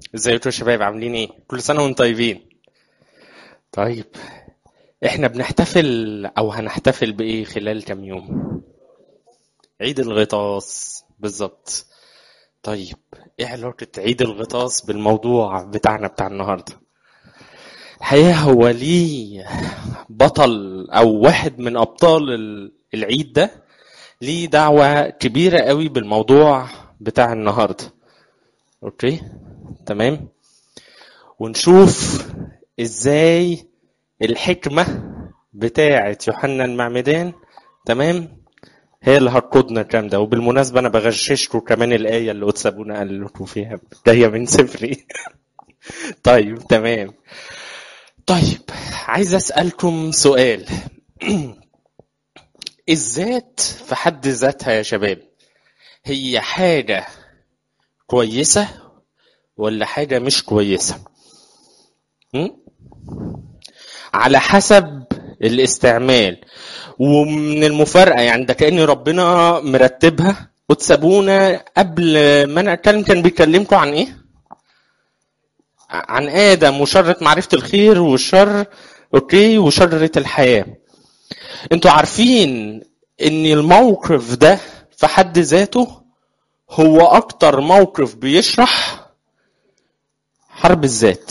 ازيكم يا شباب عاملين ايه كل سنه وانتم طيبين طيب احنا بنحتفل او هنحتفل بايه خلال كام يوم عيد الغطاس بالظبط طيب ايه علاقه عيد الغطاس بالموضوع بتاعنا بتاع النهارده الحقيقه هو ليه بطل او واحد من ابطال ال- العيد ده ليه دعوه كبيره قوي بالموضوع بتاع النهارده اوكي تمام ونشوف ازاي الحكمة بتاعة يوحنا المعمدان تمام هي اللي هتقودنا الكلام ده وبالمناسبة أنا بغششكم كمان الآية اللي أتسابونا قال لكم فيها جاية من سفري طيب تمام طيب عايز أسألكم سؤال الذات في حد ذاتها يا شباب هي حاجة كويسة ولا حاجة مش كويسة م? على حسب الاستعمال ومن المفارقة يعني ده كأن ربنا مرتبها وتسابونا قبل ما انا اتكلم كان بيكلمكم عن ايه؟ عن ادم وشرة معرفة الخير والشر اوكي وشجرة الحياة انتوا عارفين ان الموقف ده في حد ذاته هو اكتر موقف بيشرح حرب الذات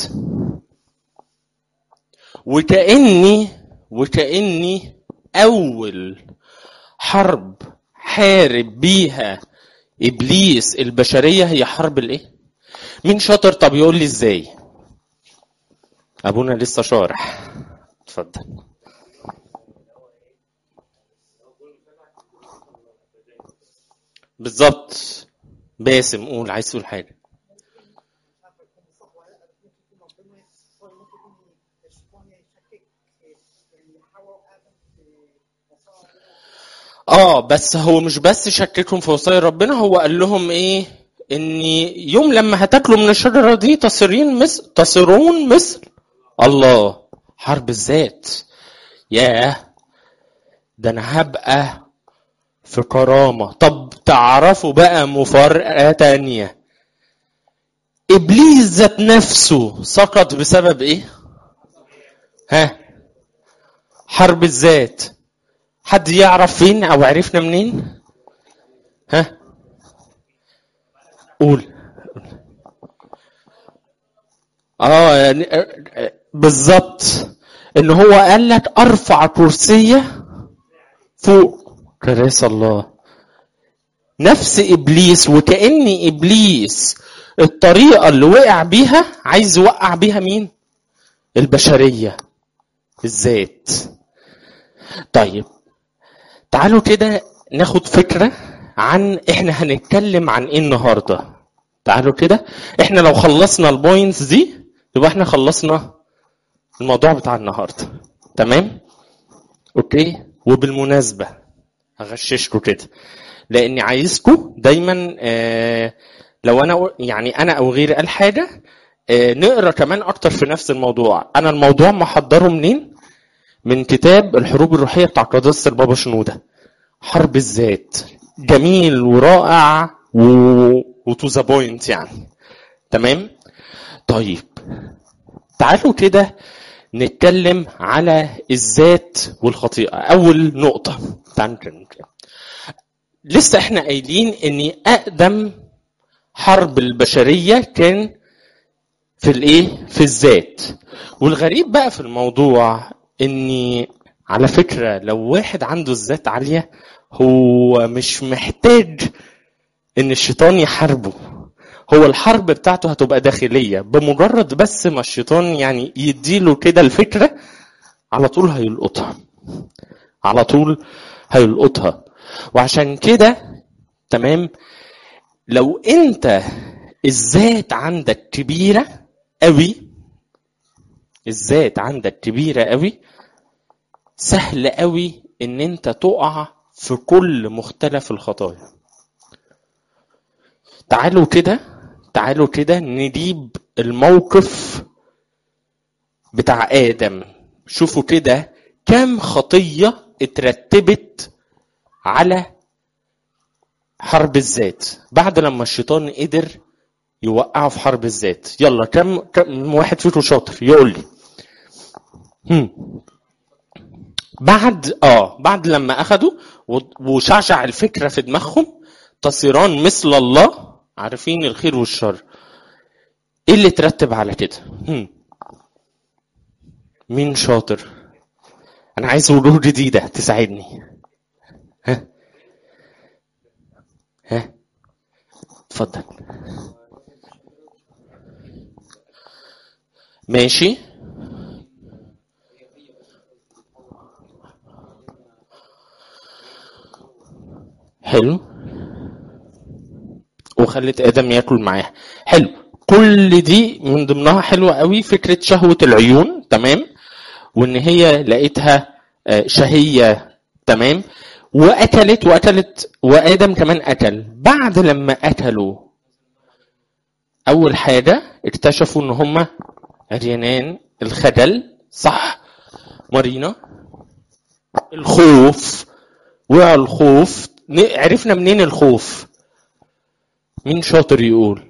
وكأني وكأني أول حرب حارب بيها إبليس البشرية هي حرب الإيه؟ مين شاطر طب يقول لي إزاي؟ أبونا لسه شارح اتفضل بالظبط باسم قول عايز تقول حاجة اه بس هو مش بس شككهم في وصايا ربنا هو قال لهم ايه ان يوم لما هتاكلوا من الشجره دي تصيرين مثل تصيرون مثل الله حرب الذات ياه ده انا هبقى في كرامه طب تعرفوا بقى مفارقه تانية ابليس ذات نفسه سقط بسبب ايه ها حرب الذات حد يعرف فين او عرفنا منين ها قول اه يعني بالظبط ان هو قال لك ارفع كرسيه فوق كراسي الله نفس ابليس وكان ابليس الطريقه اللي وقع بيها عايز يوقع بيها مين البشريه الذات طيب تعالوا كده ناخد فكرة عن احنا هنتكلم عن ايه النهاردة تعالوا كده احنا لو خلصنا البوينتس دي يبقى احنا خلصنا الموضوع بتاع النهاردة تمام اوكي وبالمناسبة هغششكم كده لاني عايزكم دايما آه لو انا يعني انا او غيري قال حاجة آه نقرا كمان اكتر في نفس الموضوع انا الموضوع محضره منين من كتاب الحروب الروحية بتاع قداسة البابا شنودة حرب الذات جميل ورائع و... وتو ذا بوينت يعني تمام طيب تعالوا كده نتكلم على الذات والخطيئة أول نقطة تعالوا نتكلم كده. لسه احنا قايلين ان أقدم حرب البشرية كان في الايه في الذات والغريب بقى في الموضوع اني على فكرة لو واحد عنده الذات عالية هو مش محتاج ان الشيطان يحاربه هو الحرب بتاعته هتبقى داخلية بمجرد بس ما الشيطان يعني يديله كده الفكرة على طول هيلقطها على طول هيلقطها وعشان كده تمام لو انت الذات عندك كبيرة قوي الذات عندك كبيرة قوي سهل قوي ان انت تقع في كل مختلف الخطايا تعالوا كده تعالوا كده نجيب الموقف بتاع ادم شوفوا كده كم خطية اترتبت على حرب الذات بعد لما الشيطان قدر يوقعوا في حرب الذات يلا كم كم واحد فيكم شاطر يقول لي هم. بعد اه بعد لما اخدوا و- وشعشع الفكره في دماغهم تصيران مثل الله عارفين الخير والشر ايه اللي ترتب على كده هم. مين شاطر انا عايز وجوه جديده تساعدني ها ها اتفضل ماشي حلو وخلت ادم ياكل معاها حلو كل دي من ضمنها حلوه قوي فكره شهوه العيون تمام وان هي لقيتها آه، شهيه تمام واكلت واكلت وادم كمان اكل بعد لما اكلوا اول حاجه اكتشفوا ان هما عريانان الخجل صح مارينا الخوف وقع الخوف ن- عرفنا منين الخوف مين شاطر يقول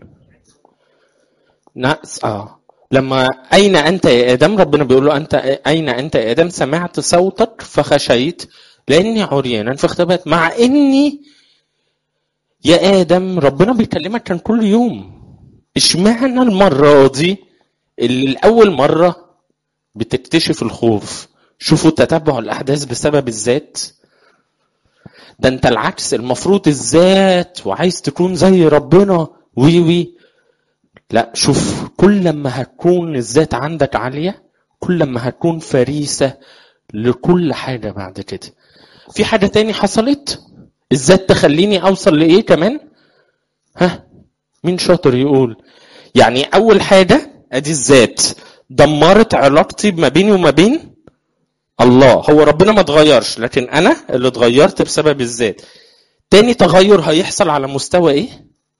ناس اه لما اين انت يا ادم ربنا بيقول له انت اين انت يا ادم سمعت صوتك فخشيت لاني عريانا فاختبأت مع اني يا ادم ربنا بيكلمك كان كل يوم اشمعنى المره دي اللي الاول مره بتكتشف الخوف شوفوا تتبع الاحداث بسبب الذات ده انت العكس المفروض الذات وعايز تكون زي ربنا وي وي لا شوف كل لما هتكون الذات عندك عالية كل لما هتكون فريسة لكل حاجة بعد كده في حاجة تاني حصلت الذات تخليني أوصل لإيه كمان ها مين شاطر يقول يعني أول حاجة أدي الذات دمرت علاقتي ما بيني وما بين الله هو ربنا ما اتغيرش لكن أنا اللي اتغيرت بسبب الذات تاني تغير هيحصل على مستوى إيه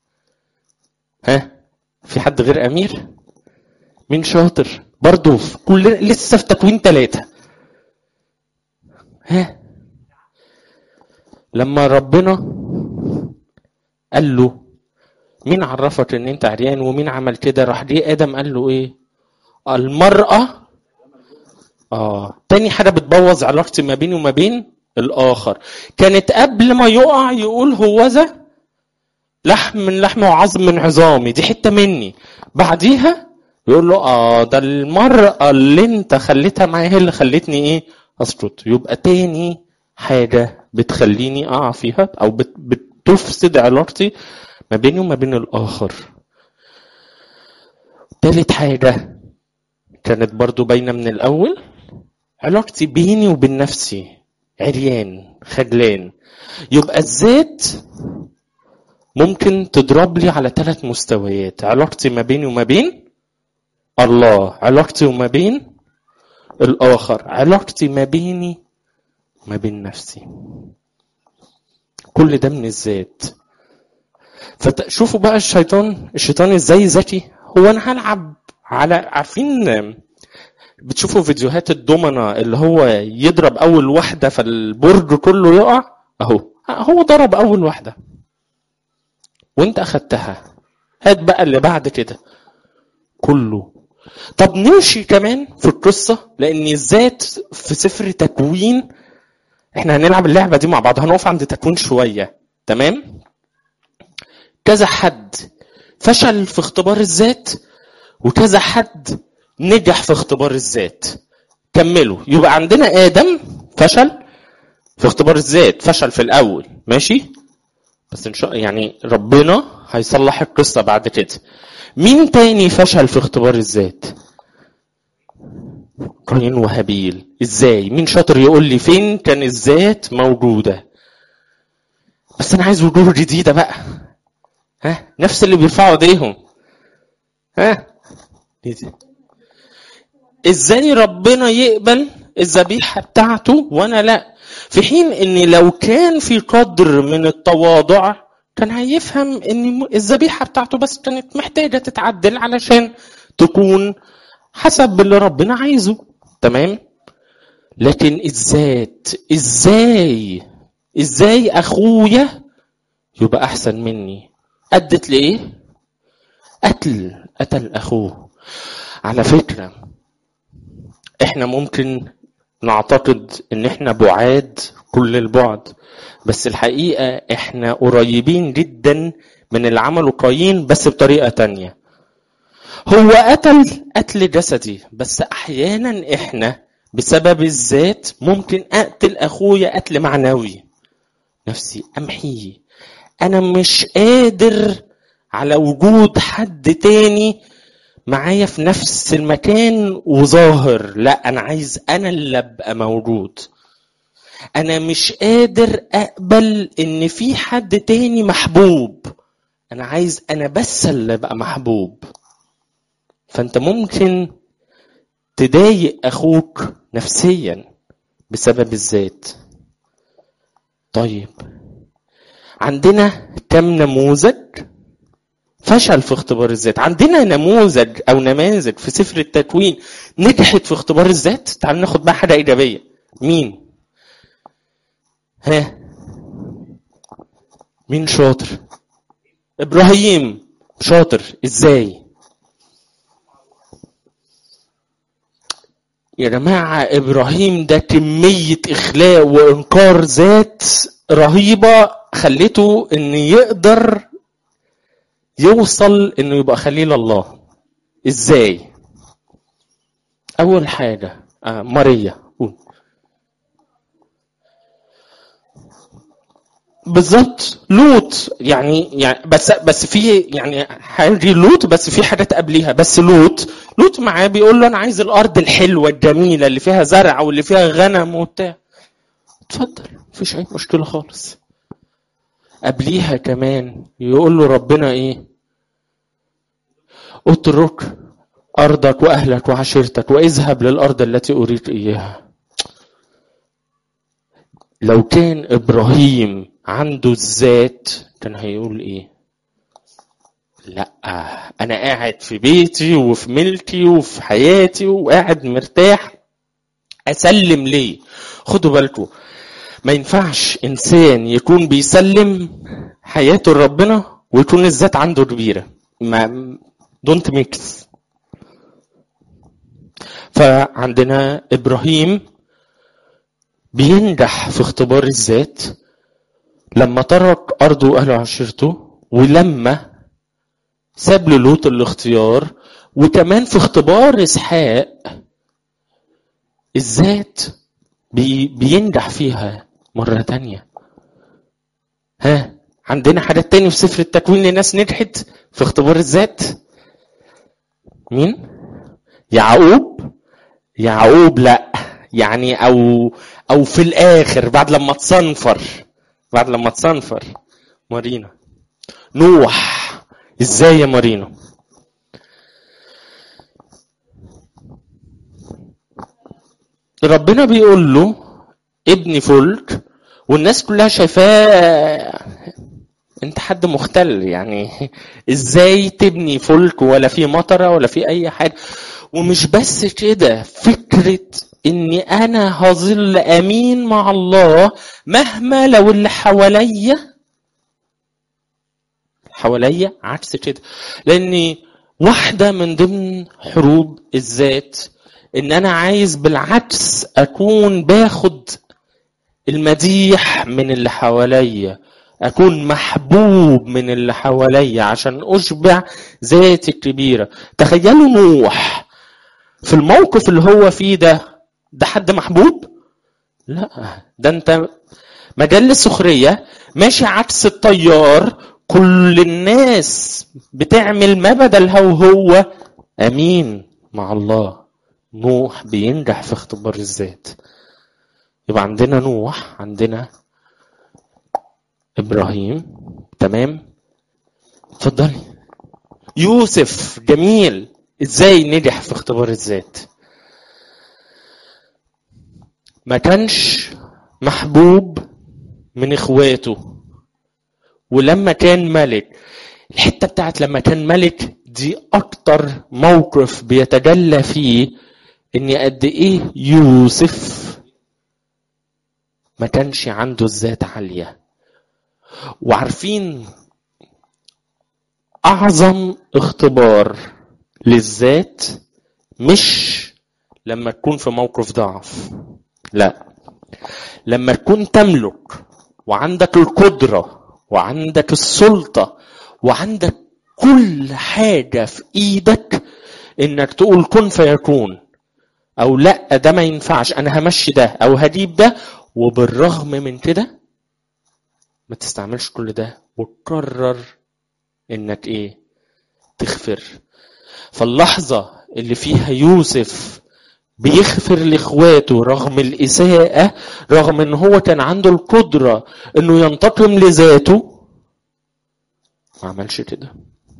ها في حد غير امير مين شاطر برضه في كل لسه في تكوين ثلاثة ها لما ربنا قال له مين عرفك ان انت عريان ومين عمل كده راح جه ادم قال له ايه المرأة اه تاني حاجة بتبوظ علاقتي ما بيني وما بين الاخر كانت قبل ما يقع يقول هو ذا لحم من لحم وعظم من عظامي دي حته مني بعديها يقول له اه ده المرأة اللي انت خليتها معايا هي اللي خلتني ايه اسكت يبقى تاني حاجة بتخليني اقع فيها او بت بتفسد علاقتي ما بيني وما بين الاخر تالت حاجة كانت برضو باينة من الاول علاقتي بيني وبين نفسي عريان خجلان يبقى الذات ممكن تضرب لي على ثلاث مستويات علاقتي ما بيني وما بين الله علاقتي وما بين الآخر علاقتي ما بيني ما بين نفسي كل ده من الذات فشوفوا بقى الشيطان الشيطان ازاي ذكي هو انا هلعب على عارفين بتشوفوا فيديوهات الضمنة اللي هو يضرب اول واحدة فالبرج كله يقع اهو هو ضرب اول واحدة وانت اخدتها هات بقى اللي بعد كده كله طب نمشي كمان في القصة لان الذات في سفر تكوين احنا هنلعب اللعبة دي مع بعض هنقف عند تكوين شوية تمام كذا حد فشل في اختبار الذات وكذا حد نجح في اختبار الذات كملوا يبقى عندنا ادم فشل في اختبار الذات فشل في الاول ماشي بس ان شاء يعني ربنا هيصلح القصه بعد كده مين تاني فشل في اختبار الذات قايين وهابيل ازاي مين شاطر يقول لي فين كان الذات موجوده بس انا عايز وجوه جديده بقى ها نفس اللي بيرفعوا ايديهم ها ازاي ربنا يقبل الذبيحه بتاعته وانا لا في حين ان لو كان في قدر من التواضع كان هيفهم ان الذبيحه بتاعته بس كانت محتاجه تتعدل علشان تكون حسب اللي ربنا عايزه تمام لكن الذات ازاي ازاي اخويا يبقى احسن مني ادت لايه قتل قتل اخوه على فكره احنا ممكن نعتقد ان احنا بعاد كل البعد بس الحقيقه احنا قريبين جدا من اللي عمله قايين بس بطريقه تانية هو قتل قتل جسدي بس احيانا احنا بسبب الذات ممكن اقتل اخويا قتل معنوي نفسي امحيه انا مش قادر على وجود حد تاني معايا في نفس المكان وظاهر لا انا عايز انا اللي ابقى موجود انا مش قادر اقبل ان في حد تاني محبوب انا عايز انا بس اللي ابقى محبوب فانت ممكن تضايق اخوك نفسيا بسبب الذات طيب عندنا كم نموذج فشل في اختبار الذات عندنا نموذج او نماذج في سفر التكوين نجحت في اختبار الذات تعال ناخد بقى حاجه ايجابيه مين ها مين شاطر ابراهيم شاطر ازاي يا جماعة إبراهيم ده كمية إخلاء وإنكار ذات رهيبة خلته إن يقدر يوصل إنه يبقى خليل الله إزاي؟ أول حاجة آه ماريا قول بالظبط لوط يعني يعني بس بس في يعني حاجه لوط بس في حاجات قبليها بس لوط لوط معاه بيقول له انا عايز الارض الحلوه الجميله اللي فيها زرع واللي فيها غنم وبتاع اتفضل مفيش اي مشكله خالص قبليها كمان يقول له ربنا ايه اترك ارضك واهلك وعشيرتك واذهب للارض التي اريد اياها لو كان ابراهيم عنده الذات كان هيقول ايه لا انا قاعد في بيتي وفي ملكي وفي حياتي وقاعد مرتاح اسلم ليه خدوا بالكم ما ينفعش انسان يكون بيسلم حياته لربنا ويكون الذات عنده كبيره ما دونت ميكس فعندنا ابراهيم بينجح في اختبار الذات لما ترك أرضه وأهله وعشيرته ولما ساب للوط الاختيار وكمان في اختبار إسحاق الذات بي بينجح فيها مرة تانية ها عندنا حاجات تاني في سفر التكوين لناس نجحت في اختبار الذات مين يعقوب يعقوب لا يعني او او في الاخر بعد لما تصنفر بعد لما تصنفر مارينا نوح ازاي يا مارينا ربنا بيقول له ابني فلك والناس كلها شايفاه انت حد مختل يعني ازاي تبني فلك ولا في مطره ولا في اي حاجه ومش بس كده فكره اني انا هظل امين مع الله مهما لو اللي حواليا حواليا عكس كده لاني واحده من ضمن حروب الذات ان انا عايز بالعكس اكون باخد المديح من اللي حواليا اكون محبوب من اللي حواليا عشان اشبع ذاتي الكبيره تخيلوا نوح في الموقف اللي هو فيه ده ده حد محبوب لا ده انت مجال السخرية ماشي عكس التيار كل الناس بتعمل ما بدلها وهو امين مع الله نوح بينجح في اختبار الذات يبقى عندنا نوح عندنا ابراهيم تمام اتفضلي يوسف جميل ازاي نجح في اختبار الذات ما كانش محبوب من اخواته ولما كان ملك الحته بتاعت لما كان ملك دي اكتر موقف بيتجلى فيه ان قد ايه يوسف ما كانش عنده الذات عاليه وعارفين اعظم اختبار للذات مش لما تكون في موقف ضعف لا لما تكون تملك وعندك القدرة وعندك السلطة وعندك كل حاجة في ايدك انك تقول كن فيكون او لا ده ما ينفعش انا همشي ده او هجيب ده وبالرغم من كده ما تستعملش كل ده وتقرر انك ايه تغفر فاللحظة اللي فيها يوسف بيغفر لاخواته رغم الاساءة رغم ان هو كان عنده القدرة انه ينتقم لذاته ما عملش كده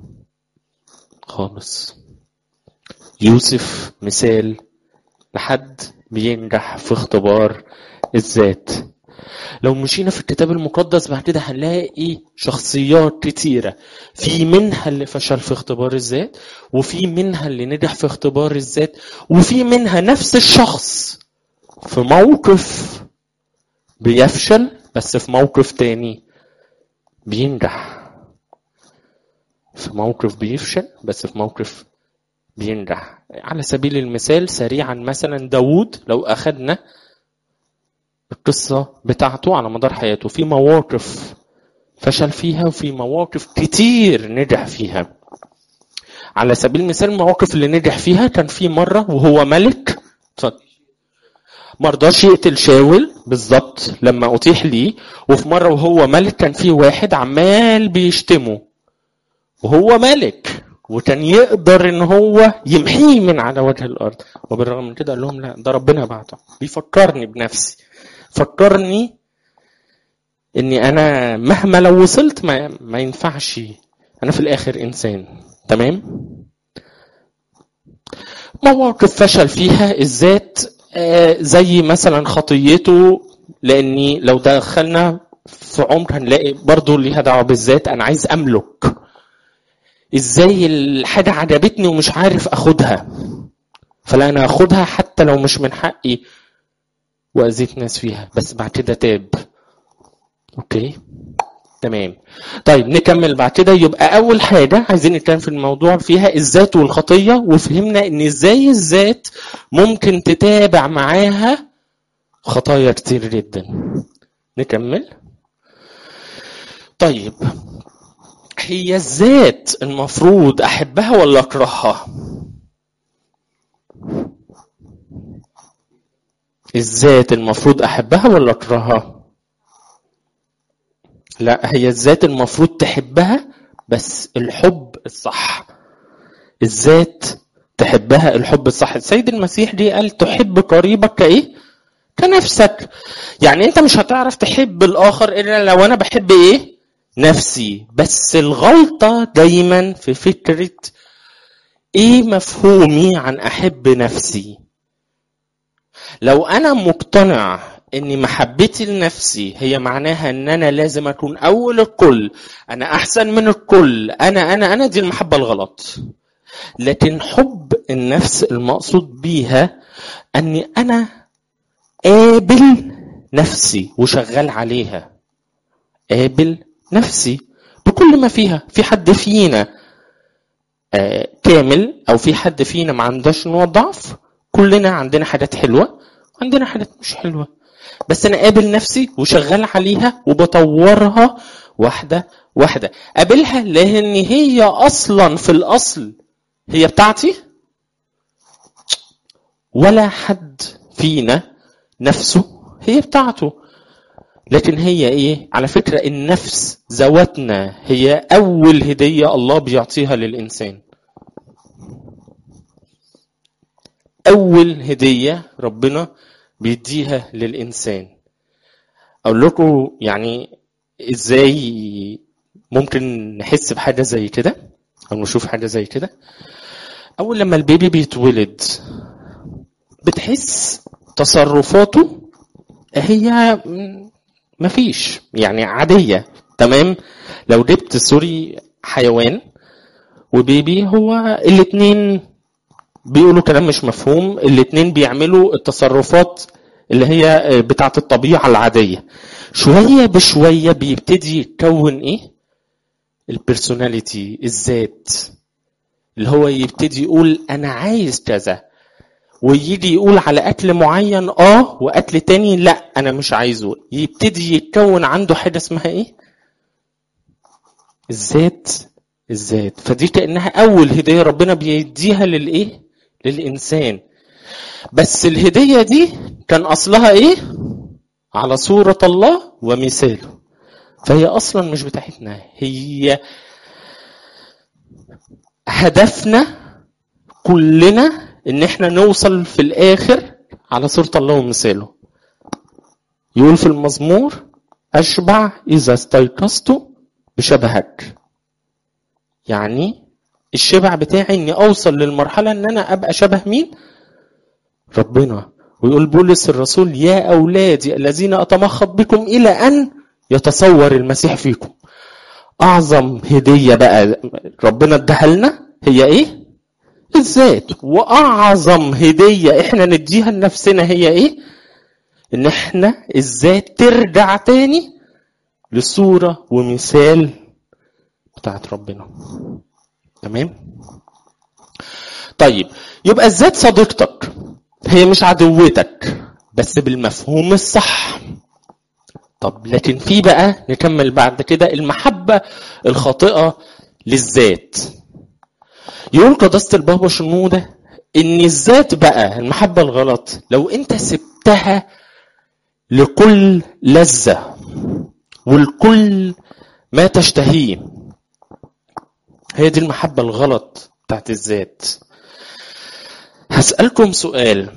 خالص يوسف مثال لحد بينجح في اختبار الذات لو مشينا في الكتاب المقدس بعد كده هنلاقي شخصيات كتيرة في منها اللي فشل في اختبار الذات وفي منها اللي نجح في اختبار الذات وفي منها نفس الشخص في موقف بيفشل بس في موقف تاني بينجح في موقف بيفشل بس في موقف بينجح على سبيل المثال سريعا مثلا داوود لو أخذنا القصة بتاعته على مدار حياته في مواقف فشل فيها وفي مواقف كتير نجح فيها على سبيل المثال المواقف اللي نجح فيها كان في مرة وهو ملك اتفضل ما رضاش يقتل شاول بالظبط لما اتيح ليه وفي مره وهو ملك كان في واحد عمال بيشتمه وهو ملك وكان يقدر ان هو يمحيه من على وجه الارض وبالرغم من كده قال لهم لا ده ربنا بعته بيفكرني بنفسي فكرني اني انا مهما لو وصلت ما, ما ينفعش انا في الاخر انسان تمام مواقف فشل فيها الذات آه، زي مثلا خطيته لاني لو دخلنا في عمق هنلاقي برضه ليها دعوه بالذات انا عايز املك ازاي الحاجه عجبتني ومش عارف اخدها فلا انا اخدها حتى لو مش من حقي واذيت ناس فيها بس بعد كده تاب اوكي تمام طيب نكمل بعد كده يبقى اول حاجه عايزين نتكلم في الموضوع فيها الذات والخطيه وفهمنا ان ازاي الذات ممكن تتابع معاها خطايا كتير جدا نكمل طيب هي الذات المفروض احبها ولا اكرهها الذات المفروض احبها ولا اكرهها لا هي الذات المفروض تحبها بس الحب الصح الذات تحبها الحب الصح السيد المسيح دي قال تحب قريبك كايه كنفسك يعني انت مش هتعرف تحب الاخر الا لو انا بحب ايه نفسي بس الغلطة دايما في فكرة ايه مفهومي عن احب نفسي لو انا مقتنع ان محبتي لنفسي هي معناها ان انا لازم اكون اول الكل انا احسن من الكل انا انا انا دي المحبة الغلط لكن حب النفس المقصود بيها اني انا قابل نفسي وشغال عليها قابل نفسي بكل ما فيها في حد فينا آه كامل او في حد فينا ما عندهاش نوع ضعف كلنا عندنا حاجات حلوه وعندنا حاجات مش حلوه بس انا قابل نفسي وشغال عليها وبطورها واحده واحده قابلها لان هي اصلا في الاصل هي بتاعتي ولا حد فينا نفسه هي بتاعته لكن هي ايه على فكرة النفس ذواتنا هي اول هدية الله بيعطيها للانسان اول هدية ربنا بيديها للانسان اقول لكم يعني ازاي ممكن نحس بحاجة زي كده او نشوف حاجة زي كده اول لما البيبي بيتولد بتحس تصرفاته هي مفيش يعني عادية تمام لو جبت سوري حيوان وبيبي هو الاتنين بيقولوا كلام مش مفهوم الاتنين بيعملوا التصرفات اللي هي بتاعة الطبيعة العادية شوية بشوية بيبتدي يتكون ايه البرسوناليتي الذات اللي هو يبتدي يقول انا عايز كذا ويجي يقول على اكل معين اه واكل تاني لا انا مش عايزه يبتدي يتكون عنده حاجه اسمها ايه الذات الذات فدي كانها اول هديه ربنا بيديها للايه للانسان بس الهديه دي كان اصلها ايه على صوره الله ومثاله فهي اصلا مش بتاعتنا هي هدفنا كلنا ان احنا نوصل في الاخر على صورة الله ومثاله يقول في المزمور اشبع اذا استيقظت بشبهك يعني الشبع بتاعي اني اوصل للمرحلة ان انا ابقى شبه مين ربنا ويقول بولس الرسول يا اولادي الذين اتمخض بكم الى ان يتصور المسيح فيكم اعظم هديه بقى ربنا اداها لنا هي ايه الذات واعظم هديه احنا نديها لنفسنا هي ايه ان احنا الذات ترجع تاني لصوره ومثال بتاعت ربنا تمام طيب يبقى الذات صديقتك هي مش عدوتك بس بالمفهوم الصح طب لكن في بقى نكمل بعد كده المحبة الخاطئة للذات يقول قداسة البابا شنودة إن الذات بقى المحبة الغلط لو أنت سبتها لكل لذة والكل ما تشتهيه هي دي المحبة الغلط بتاعت الذات هسألكم سؤال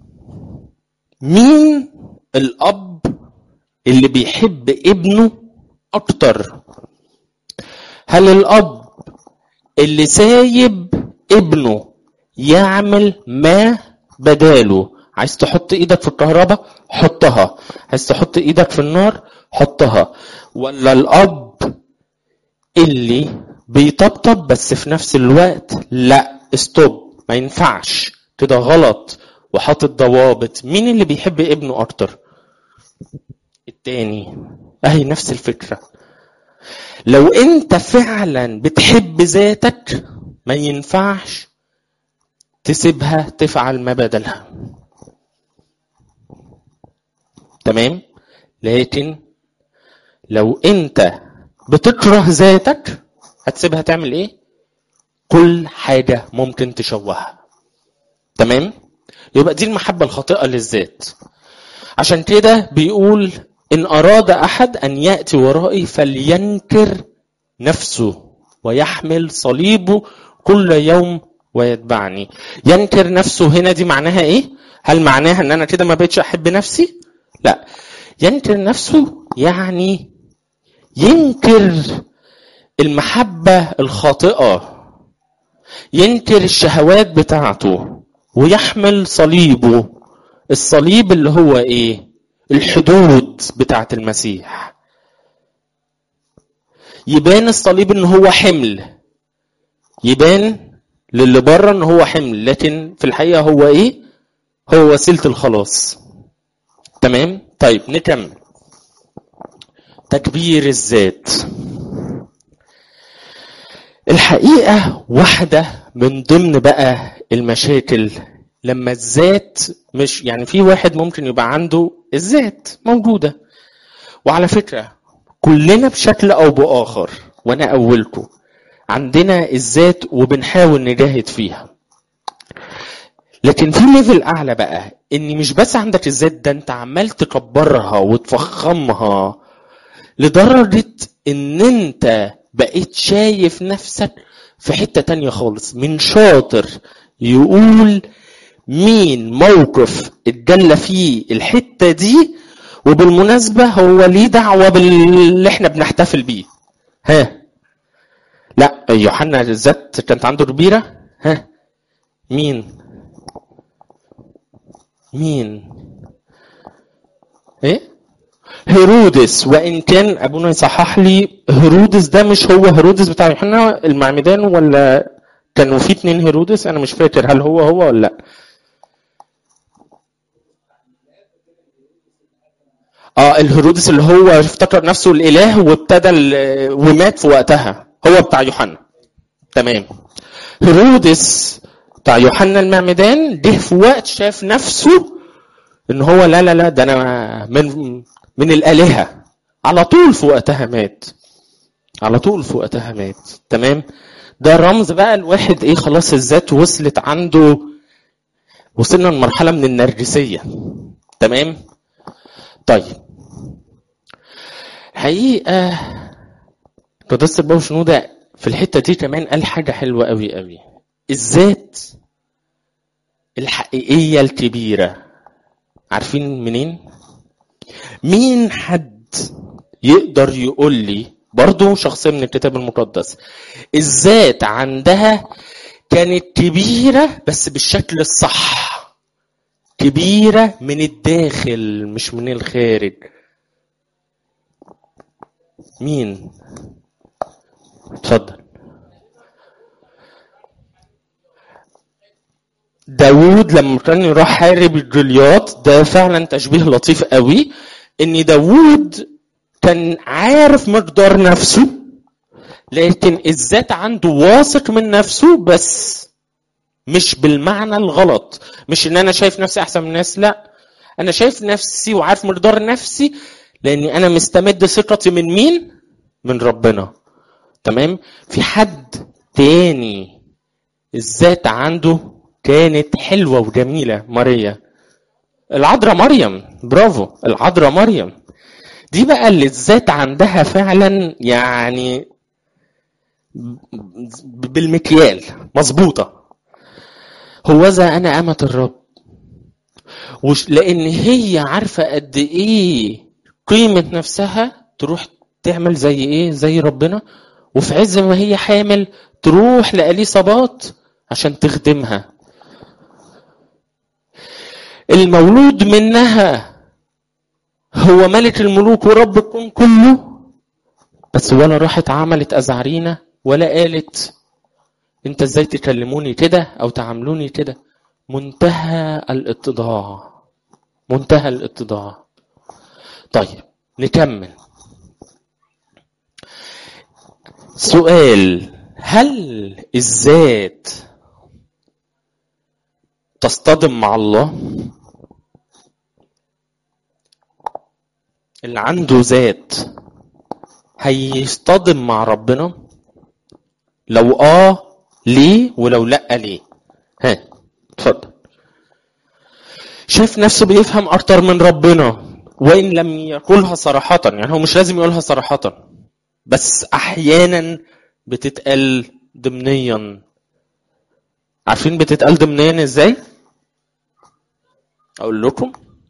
مين الأب اللي بيحب ابنه اكتر هل الاب اللي سايب ابنه يعمل ما بداله عايز تحط ايدك في الكهرباء حطها عايز تحط ايدك في النار حطها ولا الاب اللي بيطبطب بس في نفس الوقت لا استوب ما ينفعش كده غلط وحاطط ضوابط مين اللي بيحب ابنه اكتر التاني اهي نفس الفكرة لو انت فعلا بتحب ذاتك ما ينفعش تسيبها تفعل ما بدلها تمام لكن لو انت بتكره ذاتك هتسيبها تعمل ايه كل حاجة ممكن تشوهها تمام يبقى دي المحبة الخاطئة للذات عشان كده بيقول إن أراد أحد أن يأتي ورائي فلينكر نفسه ويحمل صليبه كل يوم ويتبعني ينكر نفسه هنا دي معناها إيه؟ هل معناها أن أنا كده ما بقتش أحب نفسي؟ لا ينكر نفسه يعني ينكر المحبة الخاطئة ينكر الشهوات بتاعته ويحمل صليبه الصليب اللي هو ايه الحدود بتاعت المسيح يبان الصليب ان هو حمل يبان للي بره ان هو حمل لكن في الحقيقه هو ايه هو وسيله الخلاص تمام طيب نكمل تكبير الذات الحقيقه واحده من ضمن بقى المشاكل لما الذات مش يعني في واحد ممكن يبقى عنده الذات موجوده وعلى فكره كلنا بشكل او باخر وانا اولكم عندنا الذات وبنحاول نجاهد فيها لكن في ليفل اعلى بقى ان مش بس عندك الذات ده انت عمال تكبرها وتفخمها لدرجه ان انت بقيت شايف نفسك في حته تانية خالص من شاطر يقول مين موقف اتجلى فيه الحته دي وبالمناسبه هو ليه دعوه باللي احنا بنحتفل بيه ها لا يوحنا الذات كانت عنده كبيره ها مين مين ايه هيرودس وان كان ابونا يصحح لي هيرودس ده مش هو هيرودس بتاع يوحنا المعمدان ولا كانوا في اتنين هيرودس انا مش فاكر هل هو هو ولا لا اه الهيرودس اللي هو افتكر نفسه الاله وابتدى ومات في وقتها هو بتاع يوحنا تمام هيرودس بتاع يوحنا المعمدان ده في وقت شاف نفسه ان هو لا لا لا ده انا من من الالهه على طول في وقتها مات على طول في وقتها مات تمام ده رمز بقى الواحد ايه خلاص الذات وصلت عنده وصلنا لمرحله من النرجسيه تمام طيب حقيقه قداسه البابا شنوده في الحته دي كمان قال حاجه حلوه قوي قوي الذات الحقيقيه الكبيره عارفين منين مين حد يقدر يقول لي برضه شخصية من الكتاب المقدس الذات عندها كانت كبيرة بس بالشكل الصح كبيرة من الداخل مش من الخارج مين اتفضل داوود لما كان يروح حارب الجولياط ده فعلا تشبيه لطيف قوي ان داوود كان عارف مقدار نفسه لكن الذات عنده واثق من نفسه بس مش بالمعنى الغلط مش ان انا شايف نفسي احسن من الناس لا انا شايف نفسي وعارف مقدار نفسي لاني انا مستمد ثقتي من مين من ربنا تمام في حد تاني الذات عنده كانت حلوه وجميله ماريا العذراء مريم برافو العذراء مريم دي بقى اللي الذات عندها فعلا يعني بالمكيال مظبوطه هوذا انا امه الرب وش لان هي عارفه قد ايه قيمه نفسها تروح تعمل زي ايه زي ربنا وفي عز ما هي حامل تروح لاليصابات عشان تخدمها المولود منها هو ملك الملوك ورب الكون كله بس ولا راحت عملت أزعرينة ولا قالت انت ازاي تكلموني كده او تعاملوني كده منتهى الاتضاع منتهى الاتضاع طيب نكمل سؤال هل الذات تصطدم مع الله اللي عنده ذات هيصطدم مع ربنا لو اه ليه ولو لا ليه ها اتفضل شايف نفسه بيفهم اكتر من ربنا وان لم يقولها صراحة يعني هو مش لازم يقولها صراحة بس احيانا بتتقال ضمنيا عارفين بتتقال ضمنيا ازاي اقول لكم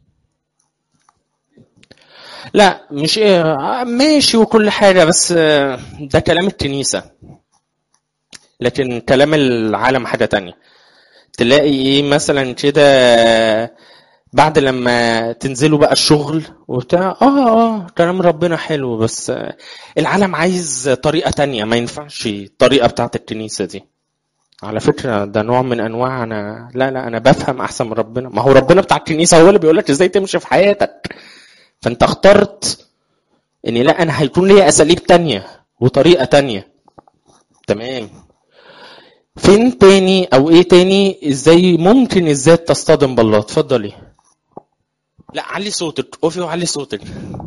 لا مش ايه ماشي وكل حاجه بس ده كلام الكنيسه لكن كلام العالم حاجه تانية تلاقي ايه مثلا كده بعد لما تنزلوا بقى الشغل وبتاع اه اه كلام ربنا حلو بس العالم عايز طريقه تانية ما ينفعش الطريقه بتاعت الكنيسه دي على فكره ده نوع من انواع انا لا لا انا بفهم احسن من ربنا ما هو ربنا بتاع الكنيسه هو اللي بيقول لك ازاي تمشي في حياتك فانت اخترت ان لا انا هيكون ليا اساليب تانية وطريقه تانية تمام فين تاني او ايه تاني ازاي ممكن الذات تصطدم بالله اتفضلي لا علي صوتك قفي وعلي صوتك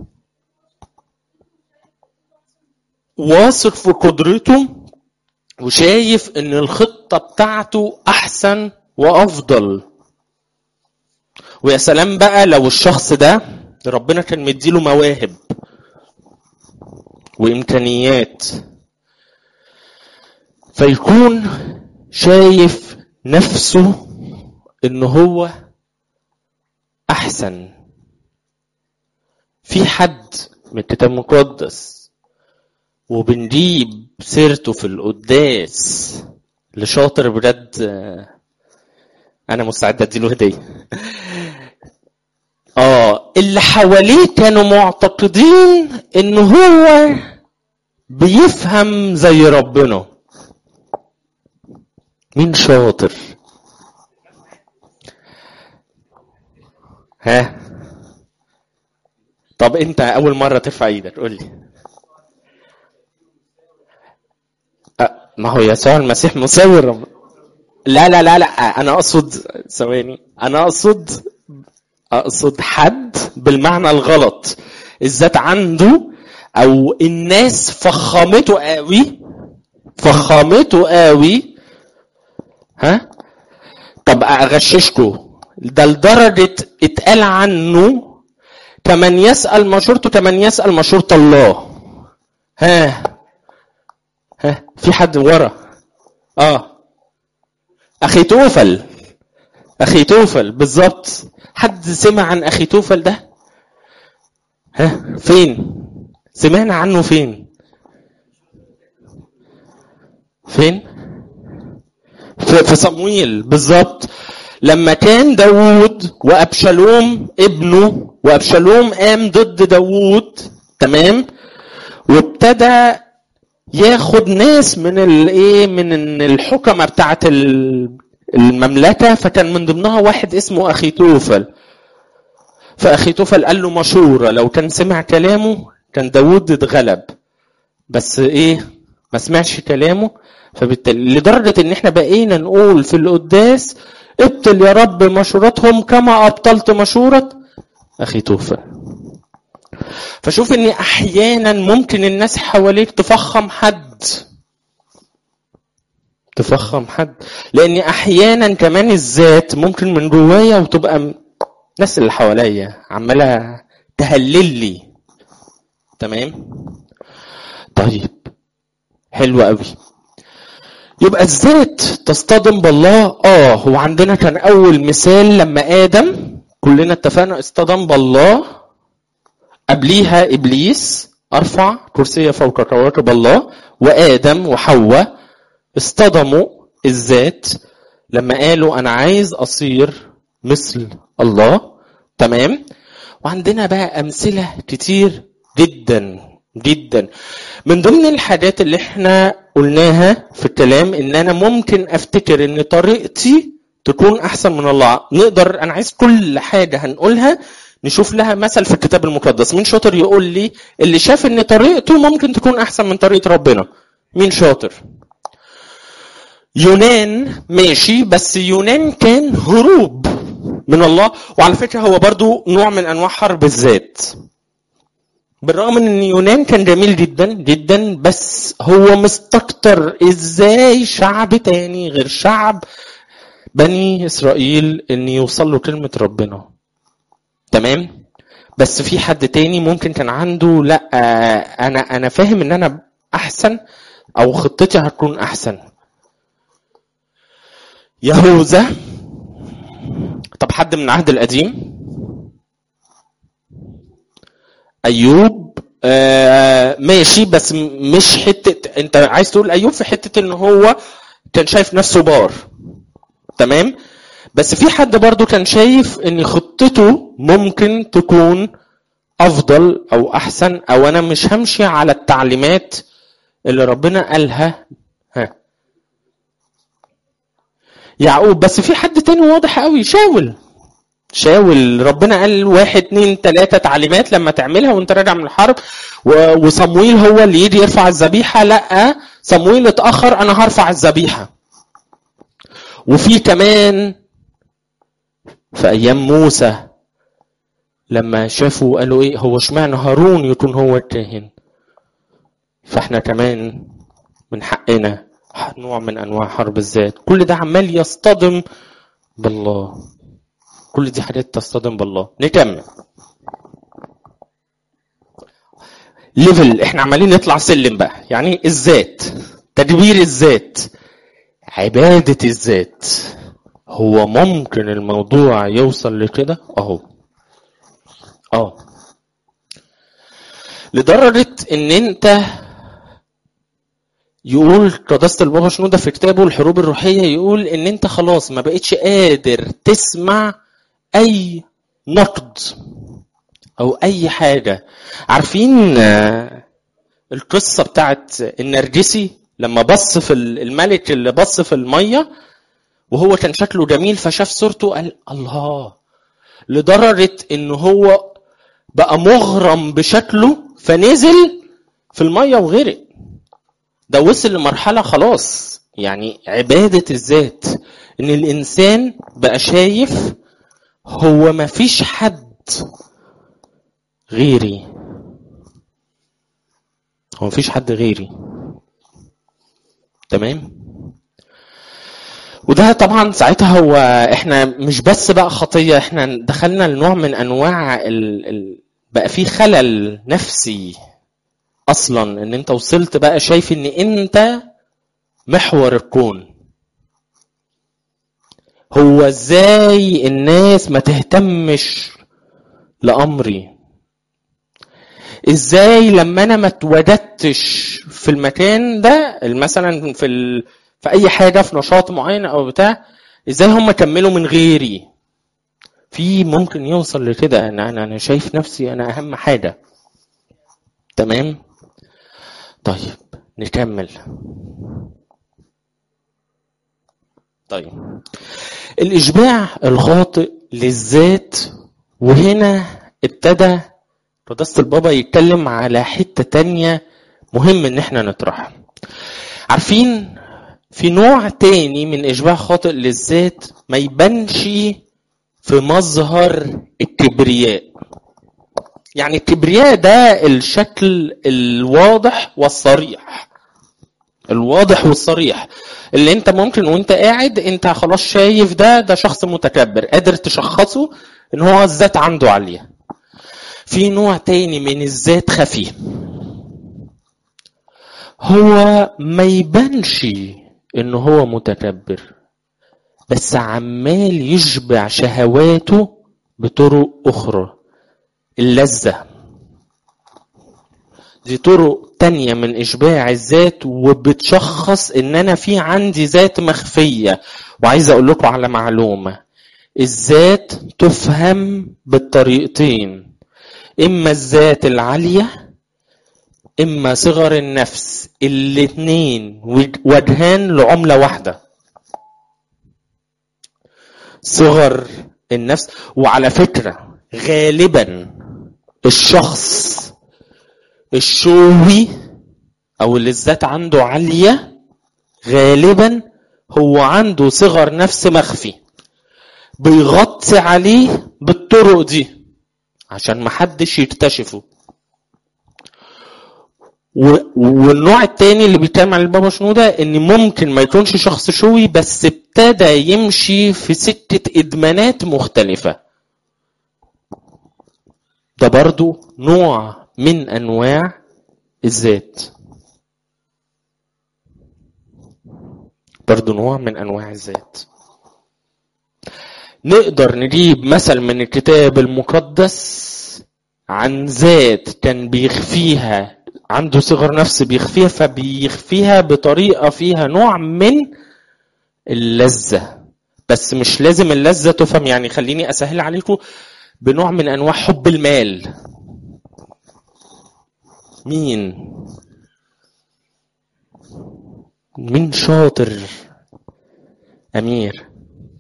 واثق في قدرته وشايف ان الخطه بتاعته احسن وافضل ويا سلام بقى لو الشخص ده ربنا كان مديله مواهب وامكانيات فيكون شايف نفسه ان هو احسن في حد من الكتاب المقدس وبنجيب سيرته في القداس لشاطر بجد انا مستعد اديله هديه اه اللي حواليه كانوا معتقدين ان هو بيفهم زي ربنا مين شاطر ها طب انت اول مره ترفع ايدك قول لي ما هو يسوع المسيح مساوي رب لا لا لا لا انا اقصد ثواني انا اقصد اقصد حد بالمعنى الغلط الذات عنده او الناس فخمته قوي فخمته قوي ها طب اغششكم ده لدرجه اتقال عنه كمن يسال مشورته كمن يسال مشوره الله ها ها في حد ورا اه اخي توفل اخي توفل بالظبط حد سمع عن اخي توفل ده ها فين سمعنا عنه فين فين في في صمويل بالظبط لما كان داوود وابشالوم ابنه وابشالوم قام ضد داوود تمام وابتدى ياخد ناس من الايه من الحكمه بتاعه المملكه فكان من ضمنها واحد اسمه اخي توفل فاخي توفل قال له مشوره لو كان سمع كلامه كان داوود اتغلب بس ايه ما سمعش كلامه فبالتالي لدرجه ان احنا بقينا نقول في القداس ابطل يا رب مشورتهم كما ابطلت مشوره اخي توفل فشوف ان احيانا ممكن الناس حواليك تفخم حد تفخم حد لان احيانا كمان الذات ممكن من جوايا وتبقى الناس اللي حواليا عماله تهلل لي تمام طيب حلو قوي يبقى الذات تصطدم بالله اه هو عندنا كان اول مثال لما ادم كلنا اتفقنا اصطدم بالله قبليها ابليس ارفع كرسي فوق كواكب الله وادم وحواء اصطدموا الذات لما قالوا انا عايز اصير مثل الله تمام وعندنا بقى امثله كتير جدا جدا من ضمن الحاجات اللي احنا قلناها في الكلام ان انا ممكن افتكر ان طريقتي تكون احسن من الله نقدر انا عايز كل حاجه هنقولها نشوف لها مثل في الكتاب المقدس مين شاطر يقول لي اللي شاف ان طريقته ممكن تكون احسن من طريقه ربنا مين شاطر يونان ماشي بس يونان كان هروب من الله وعلى فكره هو برضو نوع من انواع حرب الذات بالرغم من ان يونان كان جميل جدا جدا بس هو مستكتر ازاي شعب تاني غير شعب بني اسرائيل ان يوصل له كلمه ربنا تمام بس في حد تاني ممكن كان عنده لا انا انا فاهم ان انا احسن او خطتي هتكون احسن يهوذا طب حد من العهد القديم ايوب آه ماشي بس مش حته انت عايز تقول ايوب في حته ان هو كان شايف نفسه بار تمام بس في حد برضو كان شايف ان خطته ممكن تكون افضل او احسن او انا مش همشي على التعليمات اللي ربنا قالها ها يعقوب بس في حد تاني واضح قوي شاول شاول ربنا قال واحد اتنين تلاتة تعليمات لما تعملها وانت راجع من الحرب وصمويل هو اللي يجي يرفع الذبيحة لا صمويل اتأخر انا هرفع الذبيحة وفي كمان في ايام موسى لما شافوا قالوا ايه هو اشمعنى هارون يكون هو الكاهن فاحنا كمان من حقنا نوع من انواع حرب الذات كل ده عمال يصطدم بالله كل دي حاجات تصطدم بالله نكمل ليفل احنا عمالين نطلع سلم بقى يعني الذات تدبير الذات عبادة الذات هو ممكن الموضوع يوصل لكده اهو اه لدرجة ان انت يقول قداسة البابا شنودة في كتابه الحروب الروحية يقول ان انت خلاص ما بقتش قادر تسمع اي نقد او اي حاجة عارفين القصة بتاعت النرجسي لما بص في الملك اللي بص في المية وهو كان شكله جميل فشاف صورته قال الله لدرجة ان هو بقى مغرم بشكله فنزل في المية وغرق ده وصل لمرحلة خلاص يعني عبادة الذات ان الانسان بقى شايف هو ما فيش حد غيري هو ما فيش حد غيري تمام وده طبعا ساعتها هو احنا مش بس بقى خطيه احنا دخلنا لنوع من انواع ال... ال... بقى في خلل نفسي اصلا ان انت وصلت بقى شايف ان انت محور الكون هو ازاي الناس ما تهتمش لامري ازاي لما انا ما اتوجدتش في المكان ده مثلا في ال... في اي حاجه في نشاط معين او بتاع ازاي هم كملوا من غيري في ممكن يوصل لكده انا انا انا شايف نفسي انا اهم حاجه تمام طيب نكمل طيب الاشباع الخاطئ للذات وهنا ابتدى قداسة البابا يتكلم على حتة تانية مهم ان احنا نطرحها عارفين في نوع تاني من اشباع خاطئ للذات ما يبانش في مظهر الكبرياء يعني الكبرياء ده الشكل الواضح والصريح الواضح والصريح اللي انت ممكن وانت قاعد انت خلاص شايف ده ده شخص متكبر قادر تشخصه ان هو الذات عنده عاليه في نوع تاني من الذات خفي هو ما يبانش ان هو متكبر بس عمال يشبع شهواته بطرق اخرى اللذة دي طرق تانية من إشباع الذات وبتشخص إن أنا في عندي ذات مخفية وعايز أقول لكم على معلومة الذات تفهم بالطريقتين إما الذات العالية إما صغر النفس الاتنين وجهان لعملة واحدة صغر النفس وعلى فكرة غالبا الشخص الشوي او اللي الذات عنده عالية غالبا هو عنده صغر نفس مخفي بيغطي عليه بالطرق دي عشان محدش يكتشفه والنوع التاني اللي بيتكلم عن البابا شنودة ان ممكن ما يكونش شخص شوي بس ابتدى يمشي في سكة ادمانات مختلفة ده برضو نوع من انواع الذات برضو نوع من انواع الذات نقدر نجيب مثل من الكتاب المقدس عن ذات كان بيخفيها عنده صغر نفس بيخفيها فبيخفيها بطريقة فيها نوع من اللذة بس مش لازم اللذة تفهم يعني خليني أسهل عليكم بنوع من أنواع حب المال مين مين شاطر أمير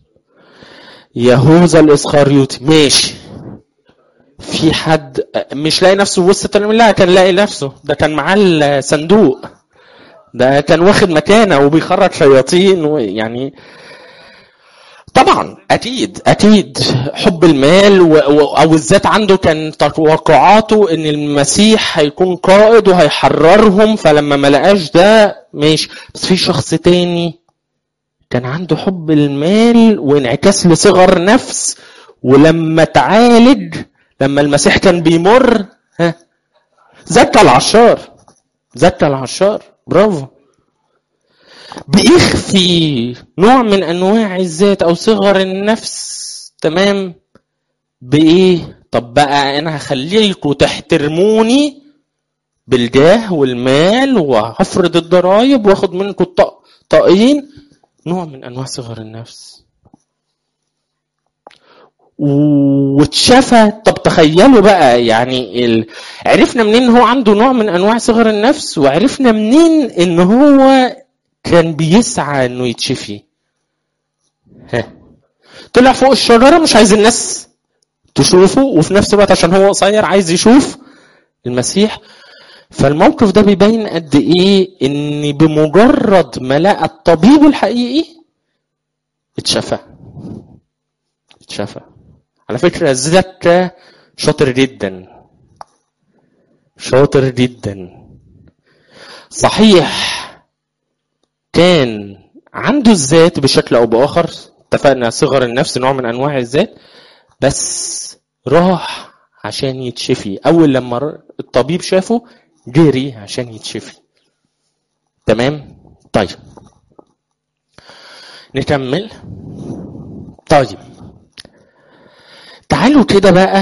يهوذا الإسخريوطي ماشي في حد مش لاقي نفسه وسط التلاميذ لا كان لاقي نفسه ده كان معاه الصندوق ده كان واخد مكانه وبيخرج شياطين ويعني طبعا اكيد اكيد حب المال و... او الذات عنده كان توقعاته ان المسيح هيكون قائد وهيحررهم فلما ما لقاش ده ماشي بس في شخص تاني كان عنده حب المال وانعكاس لصغر نفس ولما تعالج لما المسيح كان بيمر ها زكى العشار زكى العشار برافو بيخفي نوع من انواع الذات او صغر النفس تمام بايه طب بقى انا هخليكم تحترموني بالجاه والمال وهفرض الضرايب واخد منكم طاقين نوع من انواع صغر النفس واتشفى طب تخيلوا بقى يعني ال... عرفنا منين هو عنده نوع من انواع صغر النفس وعرفنا منين ان هو كان بيسعى انه يتشفي ها طلع فوق الشجرة مش عايز الناس تشوفه وفي نفس الوقت عشان هو قصير عايز يشوف المسيح فالموقف ده بيبين قد ايه ان بمجرد ما لقى الطبيب الحقيقي اتشفى اتشفى على فكرة زكا شاطر جدا شاطر جدا صحيح كان عنده الذات بشكل او باخر اتفقنا صغر النفس نوع من انواع الذات بس راح عشان يتشفي اول لما الطبيب شافه جري عشان يتشفي تمام طيب نكمل طيب تعالوا كده بقى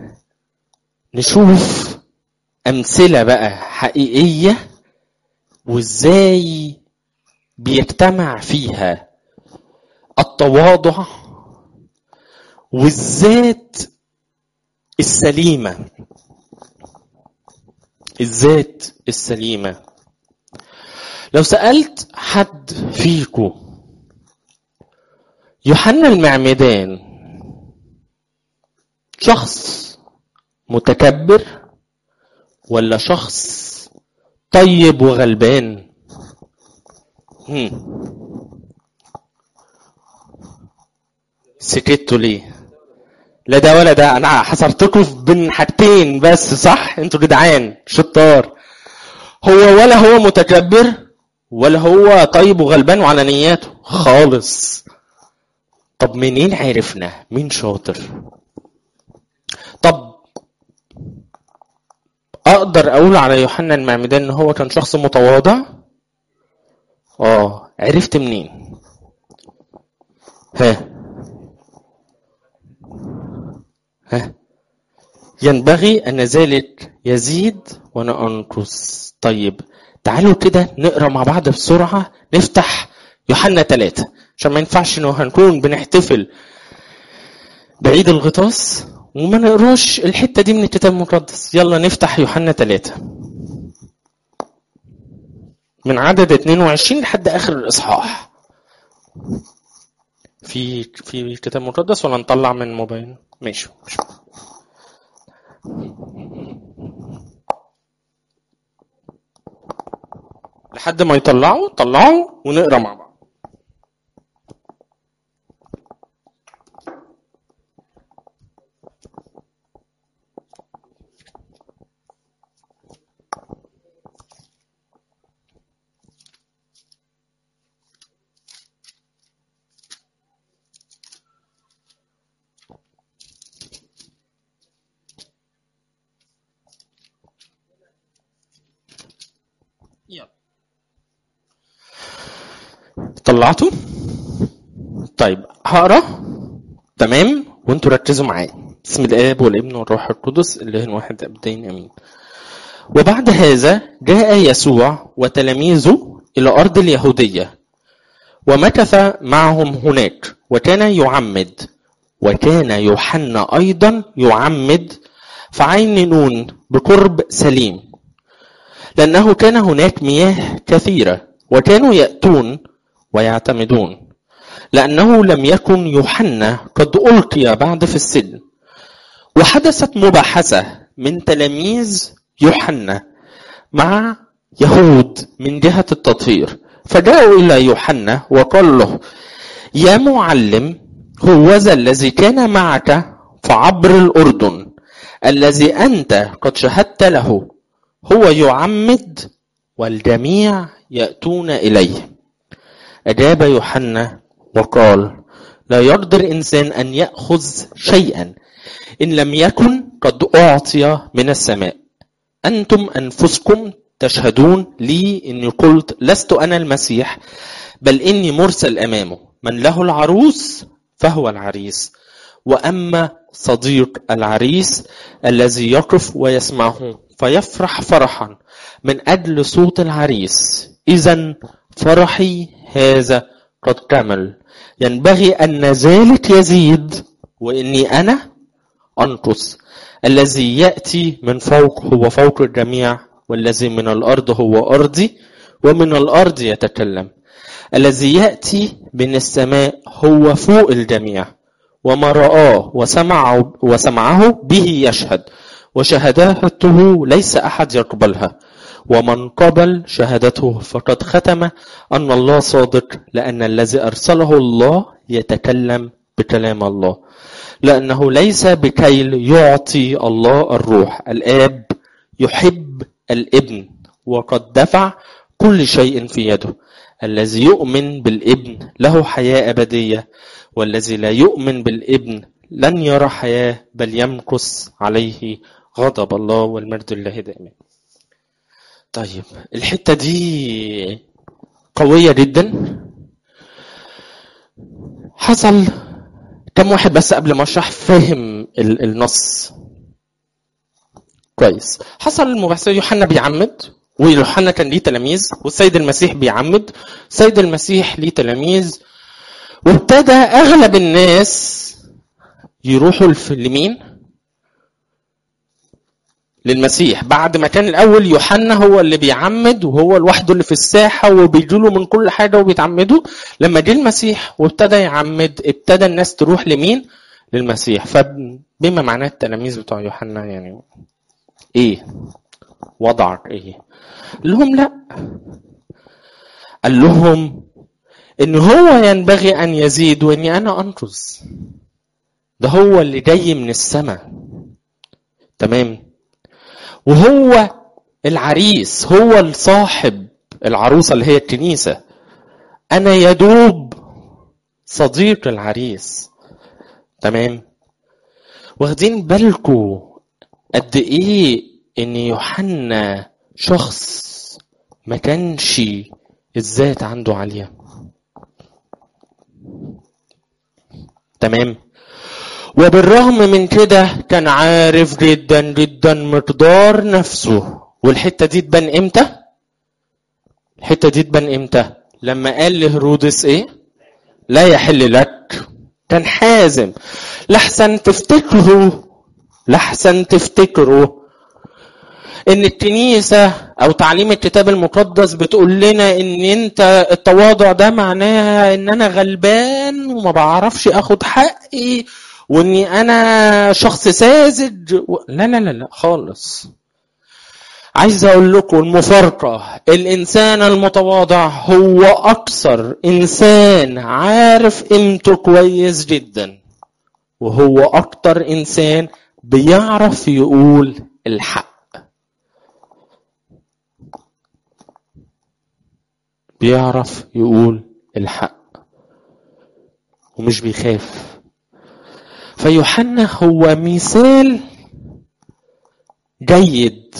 نشوف امثله بقى حقيقيه وازاي بيجتمع فيها التواضع والذات السليمه الذات السليمه لو سالت حد فيكم يوحنا المعمدان شخص متكبر ولا شخص طيب وغلبان هم. سكتوا ليه لا ده ولا ده انا حصرتكم بين حاجتين بس صح انتوا جدعان شطار هو ولا هو متكبر ولا هو طيب وغلبان وعلى نياته خالص طب منين عرفنا مين شاطر طب اقدر اقول على يوحنا المعمدان ان هو كان شخص متواضع اه عرفت منين ها ها ينبغي ان ذلك يزيد وانا انقص طيب تعالوا كده نقرا مع بعض بسرعه نفتح يوحنا ثلاثة عشان ما ينفعش انه هنكون بنحتفل بعيد الغطاس وما نقراش الحتة دي من الكتاب المقدس يلا نفتح يوحنا ثلاثة من عدد 22 لحد آخر الإصحاح في في كتاب مقدس ولا نطلع من موبايل ماشي ماشي لحد ما يطلعوا طلعوا ونقرا مع بعض يلا طلعتوا طيب هقرا تمام وانتوا ركزوا معايا بسم الاب والابن والروح القدس الاله الواحد ابدين امين وبعد هذا جاء يسوع وتلاميذه الى ارض اليهوديه ومكث معهم هناك وكان يعمد وكان يوحنا ايضا يعمد في عين نون بقرب سليم لأنه كان هناك مياه كثيرة وكانوا يأتون ويعتمدون لأنه لم يكن يوحنا قد ألقي بعد في السجن وحدثت مباحثة من تلاميذ يوحنا مع يهود من جهة التطهير فجاءوا إلى يوحنا وقال له يا معلم هو ذا الذي كان معك فعبر الأردن الذي أنت قد شهدت له هو يعمد والجميع يأتون إليه أجاب يوحنا وقال لا يقدر إنسان أن يأخذ شيئا إن لم يكن قد أعطي من السماء أنتم أنفسكم تشهدون لي إني قلت لست أنا المسيح بل إني مرسل أمامه من له العروس فهو العريس وأما صديق العريس الذي يقف ويسمعه فيفرح فرحا من أجل صوت العريس إذا فرحي هذا قد كمل ينبغي أن ذلك يزيد وإني أنا أنقص الذي يأتي من فوق هو فوق الجميع والذي من الأرض هو أرضي ومن الأرض يتكلم الذي يأتي من السماء هو فوق الجميع وما رآه وسمعه, وسمعه به يشهد وشهادته ليس أحد يقبلها ومن قبل شهادته فقد ختم أن الله صادق لأن الذي أرسله الله يتكلم بكلام الله لأنه ليس بكيل يعطي الله الروح الآب يحب الابن وقد دفع كل شيء في يده الذي يؤمن بالابن له حياة أبدية والذي لا يؤمن بالابن لن يرى حياة بل يمكث عليه غضب الله والمجد لله دائما طيب الحتة دي قوية جدا حصل كم واحد بس قبل ما اشرح فاهم ال- النص كويس حصل المباحثة يوحنا بيعمد ويوحنا كان ليه تلاميذ والسيد المسيح بيعمد السيد المسيح ليه تلاميذ وابتدى اغلب الناس يروحوا الف- لمين للمسيح بعد ما كان الاول يوحنا هو اللي بيعمد وهو لوحده اللي في الساحه وبيجوا من كل حاجه وبيتعمدوا لما جه المسيح وابتدى يعمد ابتدى الناس تروح لمين للمسيح فبما معناه التلاميذ بتوع يوحنا يعني ايه وضعك ايه قال لهم لا قال لهم ان هو ينبغي ان يزيد واني انا انقص ده هو اللي جاي من السماء تمام وهو العريس هو الصاحب العروسة اللي هي الكنيسة أنا يدوب صديق العريس تمام واخدين بالكو قد إيه إن يوحنا شخص ما كانش الذات عنده عالية تمام وبالرغم من كده كان عارف جدا جدا مقدار نفسه والحته دي تبان امتى الحته دي تبان امتى لما قال لهرودس ايه لا يحل لك كان حازم لحسن تفتكروا لحسن تفتكروا ان الكنيسه او تعليم الكتاب المقدس بتقول لنا ان انت التواضع ده معناها ان انا غلبان وما بعرفش اخد حقي واني انا شخص ساذج و... لا لا لا لا خالص عايز اقول لكم المفارقه الانسان المتواضع هو اكثر انسان عارف قيمته كويس جدا وهو اكتر انسان بيعرف يقول الحق بيعرف يقول الحق ومش بيخاف فيوحنا هو مثال جيد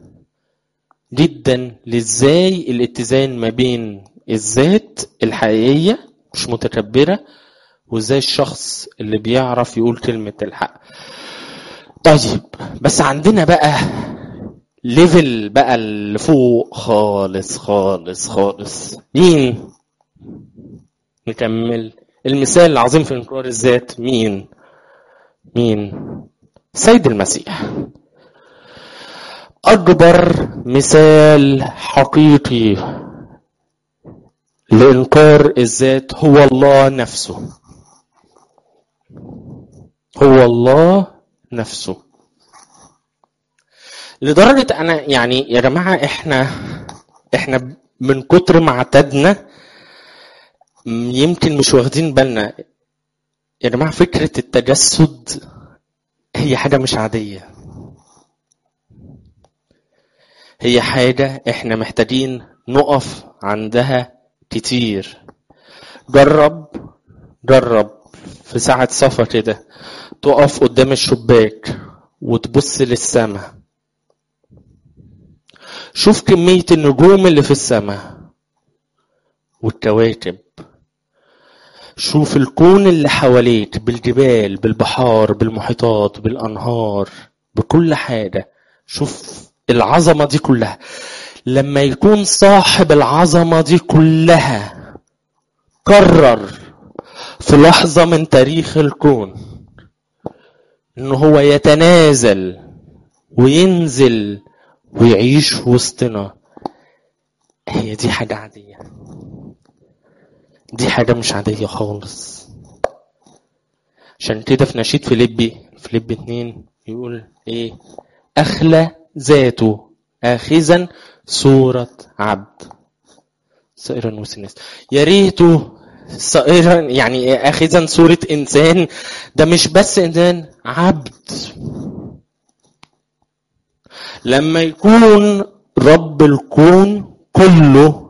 جدا لازاي الاتزان ما بين الذات الحقيقية مش متكبرة وازاي الشخص اللي بيعرف يقول كلمة الحق طيب بس عندنا بقى ليفل بقى اللي فوق خالص خالص خالص مين نكمل المثال العظيم في انكار الذات مين مين سيد المسيح أكبر مثال حقيقي لإنكار الذات هو الله نفسه هو الله نفسه لدرجة أنا يعني يا جماعة إحنا إحنا من كتر ما اعتدنا يمكن مش واخدين بالنا يا جماعة فكرة التجسد هي حاجة مش عادية هي حاجة احنا محتاجين نقف عندها كتير جرب جرب في ساعة صفا كده تقف قدام الشباك وتبص للسماء شوف كمية النجوم اللي في السماء والكواكب شوف الكون اللي حواليك بالجبال بالبحار بالمحيطات بالأنهار بكل حاجة شوف العظمة دي كلها لما يكون صاحب العظمة دي كلها قرر في لحظة من تاريخ الكون ان هو يتنازل وينزل ويعيش وسطنا هي دي حاجة عادية دي حاجة مش عادية خالص عشان كده في نشيد فيليبي فيليبي اتنين يقول ايه اخلى ذاته آخذا صورة عبد صائرا وسناس يا ريته صائرا يعني اخذا صورة انسان ده مش بس انسان عبد لما يكون رب الكون كله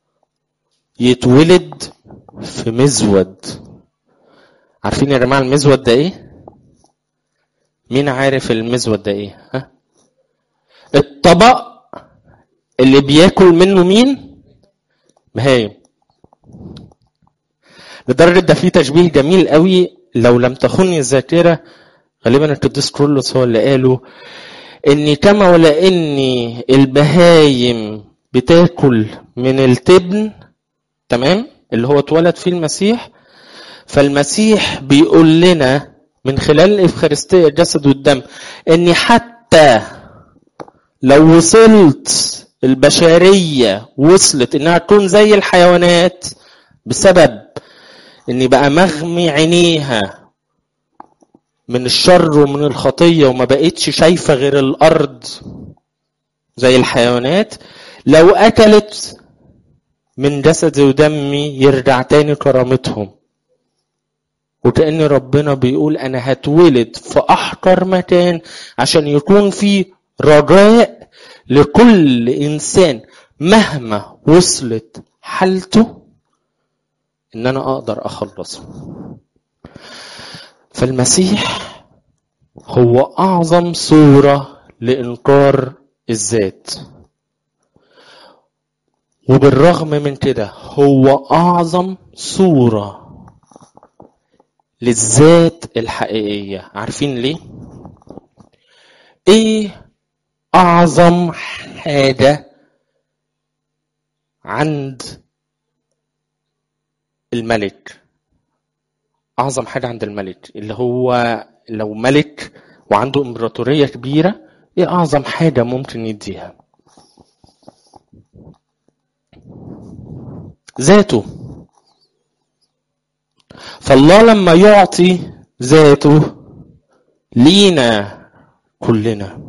يتولد في مزود عارفين يا جماعه المزود ده ايه مين عارف المزود ده ايه ها الطبق اللي بياكل منه مين بهايم لدرجه ده فيه تشبيه جميل قوي لو لم تخني الذاكره غالبا القديس كرولوس هو اللي قاله ان كما ولا ان البهايم بتاكل من التبن تمام اللي هو اتولد فيه المسيح فالمسيح بيقول لنا من خلال الإفخارستية الجسد والدم إن حتى لو وصلت البشرية وصلت إنها تكون زي الحيوانات بسبب إن بقى مغمي عينيها من الشر ومن الخطية وما بقتش شايفة غير الأرض زي الحيوانات لو أكلت من جسدي ودمي يرجع تاني كرامتهم وكأن ربنا بيقول أنا هتولد في أحقر مكان عشان يكون في رجاء لكل إنسان مهما وصلت حالته إن أنا أقدر أخلصه فالمسيح هو أعظم صورة لإنكار الذات وبالرغم من كده هو أعظم صورة للذات الحقيقية عارفين ليه؟ ايه اعظم حاجة عند الملك اعظم حاجة عند الملك اللي هو لو ملك وعنده امبراطورية كبيرة ايه اعظم حاجة ممكن يديها ذاته فالله لما يعطي ذاته لينا كلنا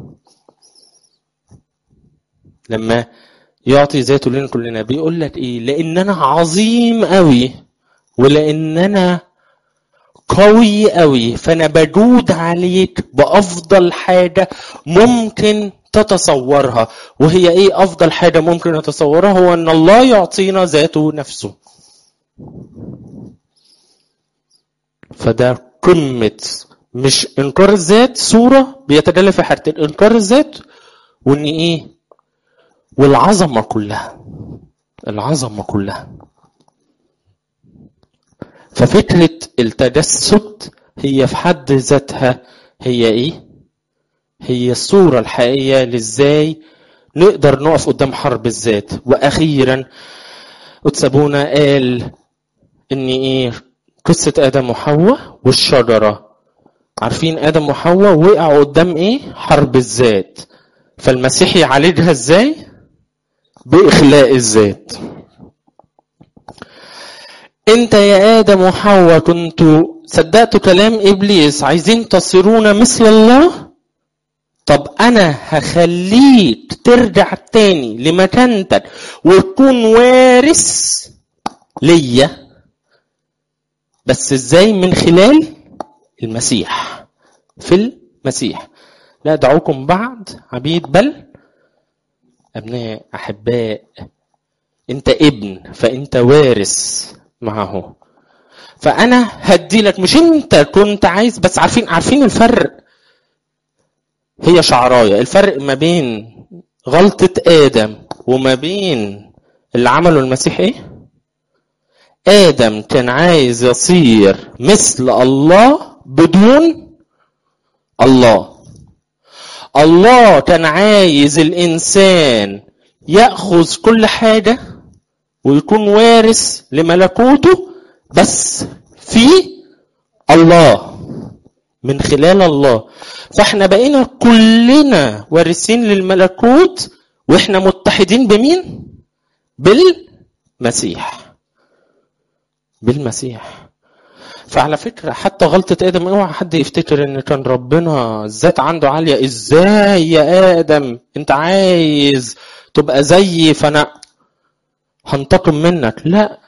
لما يعطي ذاته لنا كلنا بيقول لك ايه لان انا عظيم قوي ولان انا قوي قوي فانا بجود عليك بافضل حاجه ممكن تتصورها وهي ايه افضل حاجه ممكن نتصورها هو ان الله يعطينا ذاته نفسه فده قمة مش إنكار الذات صورة بيتجلى في حاجتين إنكار الذات وإن إيه؟ والعظمة كلها العظمة كلها ففكرة التجسد هي في حد ذاتها هي إيه؟ هي الصورة الحقيقية لإزاي نقدر نقف قدام حرب الذات وأخيرا أتسابونا قال إن إيه قصة آدم وحواء والشجرة عارفين آدم وحواء وقعوا قدام إيه؟ حرب الذات فالمسيح يعالجها إزاي؟ بإخلاء الذات انت يا ادم وحواء كنتوا صدقتوا كلام ابليس عايزين تصيرون مثل الله طب انا هخليك ترجع تاني لمكانتك وتكون وارث ليا بس ازاي من خلال المسيح في المسيح لا دعوكم بعد عبيد بل ابناء احباء انت ابن فانت وارث معه فانا هدي لك مش انت كنت عايز بس عارفين عارفين الفرق هي شعرايه الفرق ما بين غلطه ادم وما بين اللي عمله المسيح ايه ادم كان عايز يصير مثل الله بدون الله الله كان عايز الانسان ياخذ كل حاجه ويكون وارث لملكوته بس في الله من خلال الله فاحنا بقينا كلنا وارثين للملكوت واحنا متحدين بمين بالمسيح بالمسيح فعلى فكرة حتى غلطة آدم اوعى حد يفتكر إن كان ربنا الذات عنده عالية إزاي يا آدم أنت عايز تبقى زيي فأنا هنتقم منك لا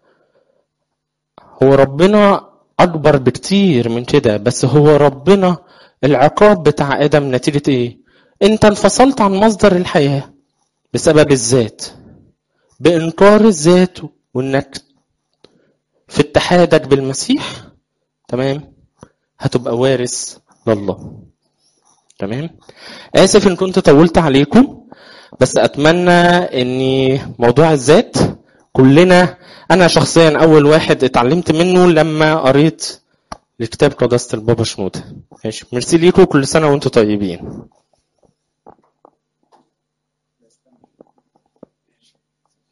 هو ربنا أكبر بكتير من كده بس هو ربنا العقاب بتاع آدم نتيجة إيه؟ أنت انفصلت عن مصدر الحياة بسبب الذات بإنكار الذات وإنك في اتحادك بالمسيح تمام هتبقى وارث لله تمام آسف إن كنت طولت عليكم بس أتمنى إن موضوع الذات كلنا أنا شخصيا أول واحد اتعلمت منه لما قريت لكتاب قداسة البابا شنودة ماشي ميرسي ليكم كل سنة وأنتم طيبين